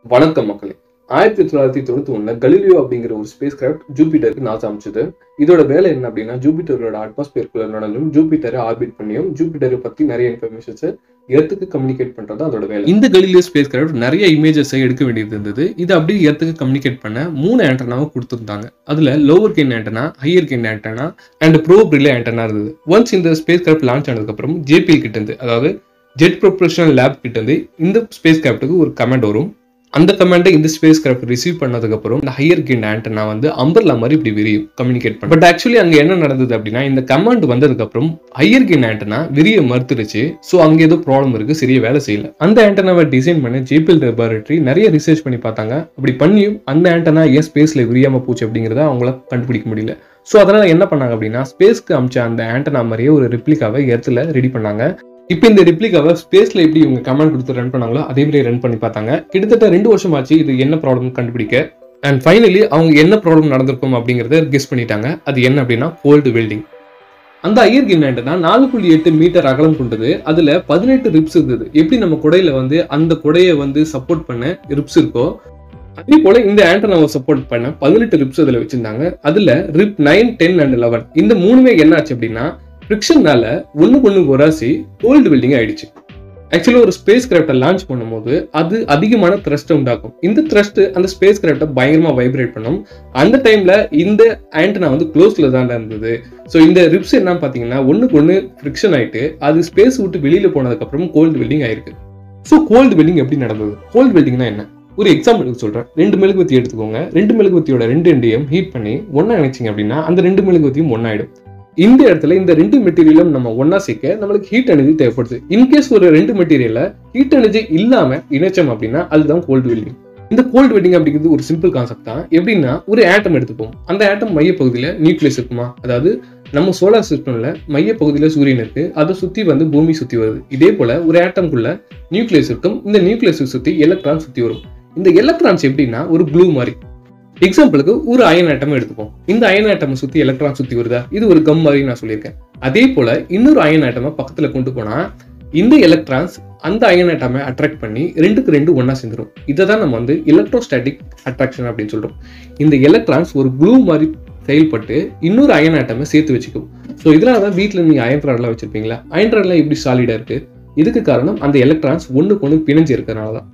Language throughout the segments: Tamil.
வணக்கம் மக்களே ஆயிரத்தி தொள்ளாயிரத்தி தொண்ணூத்தி ஒண்ணுல கலிலியோ அப்படிங்கிற ஒரு ஸ்பேஸ் கிராஃப்ட் ஜூபிட்டருக்கு நாசா அமைச்சது இதோட வேலை என்ன அப்படின்னா ஜூபிட்டரோட அட்மாஸ்பியர்க்குள்ள நடந்தும் ஜூபிட்டரை ஆர்பிட் பண்ணியும் ஜூபிட்டரை பத்தி நிறைய இன்ஃபர்மேஷன்ஸ் எர்த்துக்கு கம்யூனிகேட் பண்றது அதோட வேலை இந்த கலிலியோ ஸ்பேஸ் கிராஃப்ட் நிறைய இமேஜஸை எடுக்க வேண்டியது இருந்தது இது அப்படியே எர்த்துக்கு கம்யூனிகேட் பண்ண மூணு ஆண்டனாவை கொடுத்துருந்தாங்க அதுல lower gain antenna higher gain antenna and probe relay antenna இருந்தது ஒன்ஸ் இந்த ஸ்பேஸ் கிராஃப்ட் லான்ச் ஆனதுக்கு அப்புறம் ஜேபிஎல் கிட்ட இருந்து அதாவது ஜெட் ப்ரொபரேஷனல் லேப் கிட்ட இருந்து இந்த ஸ்பேஸ் கிராஃப்ட்டுக்கு ஒரு கமெண்ட் வரும் அந்த கமெண்டை இந்த ஸ்பேஸ் கிராஃப்ட் ரிசீவ் பண்ணதுக்கு அப்புறம் இந்த ஹையர் கிண்ட் ஆண்டனா வந்து அம்பர்லா மாதிரி இப்படி விரியும் கம்யூனிகேட் பண்ண பட் ஆக்சுவலி அங்க என்ன நடந்தது அப்படின்னா இந்த கமாண்ட் வந்ததுக்கு அப்புறம் ஹையர் கிண்ட் ஆண்டனா விரிய மறுத்துருச்சு ஸோ அங்க ஏதோ ப்ராப்ளம் இருக்கு சரியா வேலை செய்யல அந்த ஆண்டனாவை டிசைன் பண்ண ஜேபிஎல் லெபார்டரி நிறைய ரிசர்ச் பண்ணி பார்த்தாங்க அப்படி பண்ணியும் அந்த ஆண்டனா ஏன் ஸ்பேஸ்ல விரியாம போச்சு அப்படிங்கிறத அவங்கள கண்டுபிடிக்க முடியல ஸோ அதனால என்ன பண்ணாங்க அப்படின்னா ஸ்பேஸ்க்கு அமிச்ச அந்த ஆண்டனா மாதிரியே ஒரு ரிப்ளிகாவை எர்த்தில் ரெடி பண்ணாங்க இப்போ இந்த ரிப்ளிகாவை ஸ்பேஸ்ல எப்படி இவங்க கமெண்ட் கொடுத்து ரன் பண்ணாங்களோ அதே மாதிரி ரன் பண்ணி பார்த்தாங்க கிட்டத்தட்ட ரெண்டு வருஷம் ஆச்சு இது என்ன ப்ராப்ளம் கண்டுபிடிக்க அண்ட் ஃபைனலி அவங்க என்ன ப்ராப்ளம் நடந்திருக்கும் அப்படிங்கறத கெஸ் பண்ணிட்டாங்க அது என்ன அப்படின்னா கோல்டு வெல்டிங் அந்த ஐயர் கிண்ணாண்டு தான் நாலு புள்ளி எட்டு மீட்டர் அகலம் கொண்டது அதுல பதினெட்டு ரிப்ஸ் இருந்தது எப்படி நம்ம குடையில வந்து அந்த குடையை வந்து சப்போர்ட் பண்ண ரிப்ஸ் இருக்கோ அதே போல இந்த ஆண்டனாவை சப்போர்ட் பண்ண பதினெட்டு ரிப்ஸ் அதுல வச்சிருந்தாங்க அதுல rib nine ten and eleven இந்த மூணுமே என்ன ஆச்சு அப்படின்னா ஃப்ரிக்ஷன்னால ஒண்ணுக்கு ஒண்ணு உராசி கோல்டு வெல்டிங் ஆயிடுச்சு ஆக்சுவலி ஒரு ஸ்பேஸ் கிராஃப்டை லான்ச் பண்ணும்போது அது அதிகமான த்ரஸ்ட்டை உண்டாக்கும் இந்த த்ரஸ்ட் அந்த ஸ்பேஸ் கிராஃப்டை பயங்கரமா வைப்ரேட் பண்ணும் அந்த டைம்ல இந்த ஆண்டனா வந்து க்ளோஸ்ல தான் இருந்தது ஸோ இந்த ரிப்ஸ் என்ன பார்த்தீங்கன்னா ஒண்ணுக்கு ஒன்று ஃப்ரிக்ஷன் ஆயிட்டு அது ஸ்பேஸ் விட்டு வெளியில போனதுக்கு அப்புறம் கோல்டு வெல்டிங் ஆயிருக்கு ஸோ கோல்டு வெல்டிங் எப்படி நடந்தது கோல்டு வெல்டிங்னா என்ன ஒரு எக்ஸாம்பிளுக்கு சொல்றேன் ரெண்டு மெழுகுவத்தி எடுத்துக்கோங்க ரெண்டு மெழுகுவத்தியோட ரெண்டு எண்டையும் ஹீட் பண்ணி ஒண்ணா இணைச்சிங்க அப்படின்னா அந்த ரெண்டு மெழுகுவத்தியும் ஒன்னாயிடும் இந்த இடத்துல இந்த ரெண்டு மெட்டீரியலும் நம்ம ஒன்னா சேர்க்க நம்மளுக்கு ஹீட் எனர்ஜி தேவைப்படுது இன்கேஸ் ஒரு ரெண்டு மெட்டீரியல ஹீட் எனர்ஜி இல்லாம இணைச்சோம் அப்படின்னா அதுதான் கோல்டு வெல்டிங் இந்த கோல்டு வெல்டிங் அப்படிங்கிறது ஒரு சிம்பிள் கான்செப்ட் தான் எப்படின்னா ஒரு ஆட்டம் எடுத்துப்போம் அந்த ஆட்டம் மைய பகுதியில நியூக்ளியஸ் இருக்குமா அதாவது நம்ம சோலார் சிஸ்டம்ல மைய பகுதியில சூரியன் இருக்கு அதை சுத்தி வந்து பூமி சுத்தி வருது இதே போல ஒரு ஆட்டம்குள்ள நியூக்ளியஸ் இருக்கும் இந்த நியூக்ளியஸ் சுத்தி எலக்ட்ரான் சுத்தி வரும் இந்த எலக்ட்ரான்ஸ் எப்படின்னா ஒரு ப்ளூ மாதிரி எக்ஸாம்பிளுக்கு ஒரு அயன் ஆட்டம் எடுத்துப்போம் இந்த அயன் ஆட்டம் சுத்தி எலக்ட்ரான் சுத்தி வருதா இது ஒரு கம் மாதிரி நான் சொல்லியிருக்கேன் அதே போல இன்னொரு அயன் ஆட்டமை பக்கத்துல கொண்டு போனா இந்த எலக்ட்ரான்ஸ் அந்த அயன் ஆட்டமை அட்ராக்ட் பண்ணி ரெண்டுக்கு ரெண்டு ஒன்னா சேர்ந்துரும் இதை தான் நம்ம வந்து எலக்ட்ரோஸ்டாட்டிக் அட்ராக்ஷன் அப்படின்னு சொல்றோம் இந்த எலக்ட்ரான்ஸ் ஒரு ப்ளூ மாதிரி செயல்பட்டு இன்னொரு அயன் ஆட்டமை சேர்த்து வச்சுக்கும் ஸோ இதனால தான் வீட்டில் நீங்கள் அயன் ராட்லாம் வச்சிருப்பீங்களா அயன் ராட்லாம் எப்படி சாலிடா இருக்கு இதுக்கு காரணம் அந்த எலக்ட்ரான்ஸ் ஒண்ணுக்கு ஒன்று பிணைஞ்சு இருக்கிறனால தான்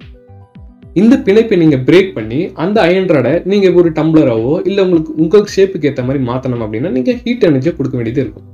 இந்த பிணைப்பை நீங்க பிரேக் பண்ணி அந்த அயன்ராடை நீங்க ஒரு டம்ளராவோ இல்ல உங்களுக்கு உங்களுக்கு ஷேப்புக்கு ஏற்ற மாதிரி மாத்தணும் அப்படின்னா நீங்க ஹீட் எனர்ஜியை கொடுக்க வேண்டியது இருக்கும்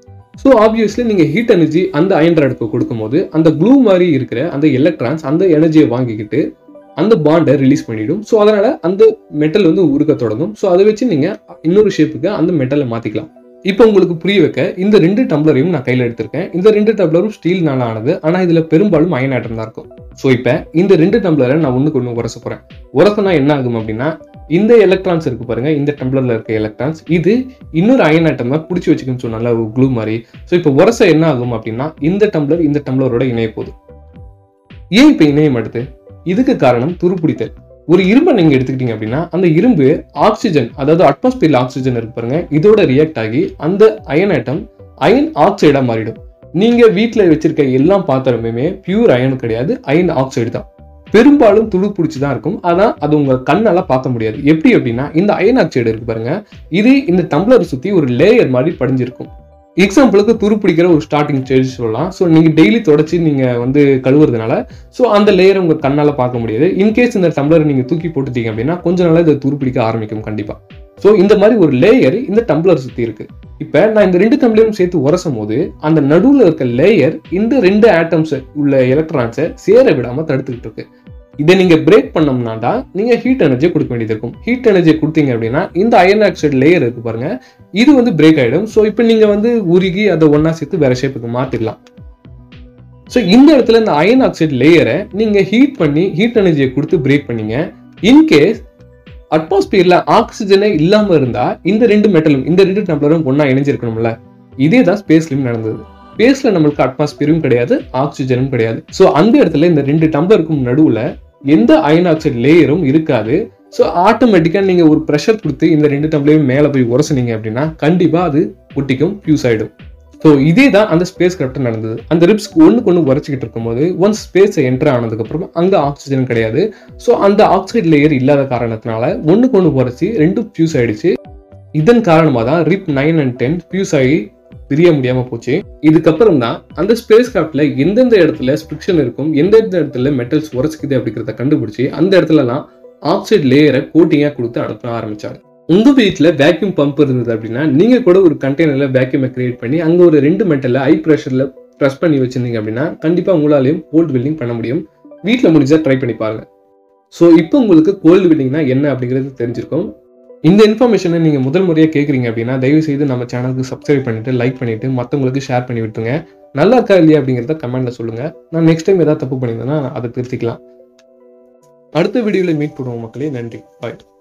ஸோ ஆப்வியஸ்லி நீங்க ஹீட் எனர்ஜி அந்த அயன்ராடுக்கு கொடுக்கும்போது அந்த க்ளூ மாதிரி இருக்கிற அந்த எலக்ட்ரான்ஸ் அந்த எனர்ஜியை வாங்கிக்கிட்டு அந்த பாண்டை ரிலீஸ் பண்ணிடும் ஸோ அதனால அந்த மெட்டல் வந்து உருக்க தொடங்கும் ஸோ அதை வச்சு நீங்க இன்னொரு ஷேப்புக்கு அந்த மெட்டலை மாத்திக்கலாம் இப்போ உங்களுக்கு புரிய வைக்க இந்த ரெண்டு டம்ளரையும் நான் கையில் எடுத்திருக்கேன் இந்த ரெண்டு டம்ளரும் ஸ்டீல்னால ஆனது ஆனால் இதுல பெரும்பாலும் அயன் ஆட்டம் தான் இருக்கும் ஸோ இப்போ இந்த ரெண்டு டம்ளரை நான் ஒண்ணுக்கு ஒன்று உரச போறேன் உரசனா என்ன ஆகும் அப்படின்னா இந்த எலக்ட்ரான்ஸ் இருக்கு பாருங்க இந்த டம்ளர்ல இருக்க எலக்ட்ரான்ஸ் இது இன்னொரு அயன் ஆட்டமை பிடிச்சி வச்சுக்கணும்னு சொன்னால ஒரு க்ளூ மாதிரி ஸோ இப்போ உரச என்ன ஆகும் அப்படின்னா இந்த டம்ளர் இந்த டம்ளரோட இணைய போகுது ஏன் இப்போ இணைய மாட்டுது இதுக்கு காரணம் துருப்பிடித்தல் ஒரு இரும்பை நீங்க எடுத்துக்கிட்டீங்க அப்படின்னா அந்த இரும்பு ஆக்சிஜன் அதாவது அட்மாஸ்பியர்ல ஆக்சிஜன் இருக்கு பாருங்க இதோட ரியாக்ட் ஆகி அந்த அயன் ஆட்டம் அயன் ஆக்சைடா மாறிடும் நீங்க வீட்டுல வச்சிருக்க எல்லா பாத்திரமுமே பியூர் அயன் கிடையாது அயன் ஆக்சைடு தான் பெரும்பாலும் துரு பிடிச்சி தான் இருக்கும் ஆனா அது உங்க கண்ணால பார்க்க முடியாது எப்படி அப்படின்னா இந்த அயன் ஆக்சைடு இருக்கு பாருங்க இது இந்த டம்ளர் சுத்தி ஒரு லேயர் மாதிரி படிஞ்சிருக்கும் எக்ஸாம்பிளுக்கு துரு பிடிக்கிற ஒரு ஸ்டார்டிங் ஸ்டேஜ் சொல்லலாம் ஸோ நீங்கள் டெய்லி தொடச்சி நீங்கள் வந்து கழுவுறதுனால ஸோ அந்த லேயரை உங்கள் கண்ணால் பார்க்க முடியாது இன்கேஸ் இந்த டம்ளரை நீங்கள் தூக்கி போட்டுட்டீங்க அப்படின்னா கொஞ்ச நாளாக இதை துரு பிடிக்க ஆரம்பிக்கும் கண்டிப்பாக ஸோ இந்த மாதிரி ஒரு லேயர் இந்த டம்ளர் சுற்றி இருக்கு இப்போ நான் இந்த ரெண்டு டம்ளரும் சேர்த்து உரசும் போது அந்த நடுவில் இருக்க லேயர் இந்த ரெண்டு ஆட்டம்ஸ் உள்ள எலக்ட்ரான்ஸை சேர விடாமல் தடுத்துக்கிட்டு இருக்கு இதை நீங்க பிரேக் பண்ணோம்னா தான் நீங்க ஹீட் எனர்ஜியை கொடுக்க வேண்டியது இருக்கும் ஹீட் எனர்ஜியை கொடுத்தீங்க அப்படின்னா இந்த அயன் ஆக்சைடு லேயர் இருக்கு பாருங்க இது வந்து பிரேக் ஆயிடும் ஸோ இப்போ நீங்க வந்து உருகி அதை ஒன்னா சேர்த்து வேற ஷேப்புக்கு மாத்திடலாம் ஸோ இந்த இடத்துல இந்த அயன் ஆக்சைடு லேயரை நீங்க ஹீட் பண்ணி ஹீட் எனர்ஜியை கொடுத்து பிரேக் பண்ணீங்க இன்கேஸ் அட்மாஸ்பியர்ல ஆக்சிஜனே இல்லாம இருந்தா இந்த ரெண்டு மெட்டலும் இந்த ரெண்டு டம்ளரும் ஒன்னா இணைஞ்சிருக்கணும்ல இதே தான் ஸ்பேஸ்லயும் நடந்தது ஸ்பேஸ்ல நம்மளுக்கு அட்மாஸ்பியரும் கிடையாது ஆக்சிஜனும் கிடையாது ஸோ அந்த இடத்துல இந்த ரெண்டு டம்ளருக்கும் நடுவுல எந்த அயன் ஆக்சைடு லேயரும் இருக்காது ஸோ ஆட்டோமேட்டிக்காக நீங்கள் ஒரு ப்ரெஷர் கொடுத்து இந்த ரெண்டு டம்ளரையும் மேலே போய் உரசுனீங்க அப்படின்னா கண்டிப்பாக அது ஒட்டிக்கும் ஃபியூஸ் ஆகிடும் ஸோ இதே தான் அந்த ஸ்பேஸ் கிராஃப்ட் நடந்தது அந்த ரிப்ஸ் ஒன்றுக்கு ஒன்று உரைச்சிக்கிட்டு இருக்கும்போது ஒன்ஸ் ஸ்பேஸை என்டர் ஆனதுக்கப்புறம் அங்கே ஆக்சிஜன் கிடையாது ஸோ அந்த ஆக்சைடு லேயர் இல்லாத காரணத்தினால ஒன்றுக்கு ஒன்று உரைச்சி ரெண்டும் ஃபியூஸ் ஆயிடுச்சு இதன் காரணமாக தான் rib nine and ten fuse ஆகி பிரிய முடியாம போச்சு இதுக்கப்புறம் தான் அந்த ஸ்பேஸ் கிராஃப்ட்ல எந்தெந்த இடத்துல ஸ்பிரிக்ஷன் இருக்கும் எந்தெந்த இடத்துல மெட்டல்ஸ் உரைச்சிக்குது அப்படிங்கிறத கண்டுபிடிச்சி அந்த இடத்துலலாம் ஆக்சைடு லேயரை கோட்டிங்காக கொடுத்து அனுப்ப ஆரம்பிச்சாங்க உங்க வீட்டில் வேக்யூம் பம்ப் இருந்தது அப்படின்னா நீங்க கூட ஒரு கண்டெய்னர்ல வேக்யூமை கிரியேட் பண்ணி அங்க ஒரு ரெண்டு மெட்டலை ஹை ப்ரெஷர்ல ப்ரெஸ் பண்ணி வச்சிருந்தீங்க அப்படின்னா கண்டிப்பா உங்களாலையும் கோல்டு வெல்டிங் பண்ண முடியும் வீட்டில் முடிஞ்சா ட்ரை பண்ணி பாருங்க ஸோ இப்போ உங்களுக்கு கோல்டு வெல்டிங்னா என்ன அப்படிங்கிறது தெரிஞ்சிருக்கும் இந்த இன்ஃபர்மேஷனை நீங்கள் முதல் முறையாக கேட்குறீங்க அப்படின்னா தயவு செய்து நம்ம சேனலுக்கு சப்ஸ்கிரைப் பண்ணிட்டு லைக் பண்ணிட்டு மற்றவங்களுக்கு ஷேர் பண்ணி விட்டுருங்க நல்லா இருக்கா இல்லையா அப்படிங்கிறத கமெண்ட்ல சொல்லுங்க நான் நெக்ஸ்ட் டைம் ஏதாவது தப்பு பண்ணியிருந்தேன்னா அதை திருத்திக்கலாம் அடுத்த வீடியோவில் மீட் பண்ணுவோம் மக்களே நன்றி பாய்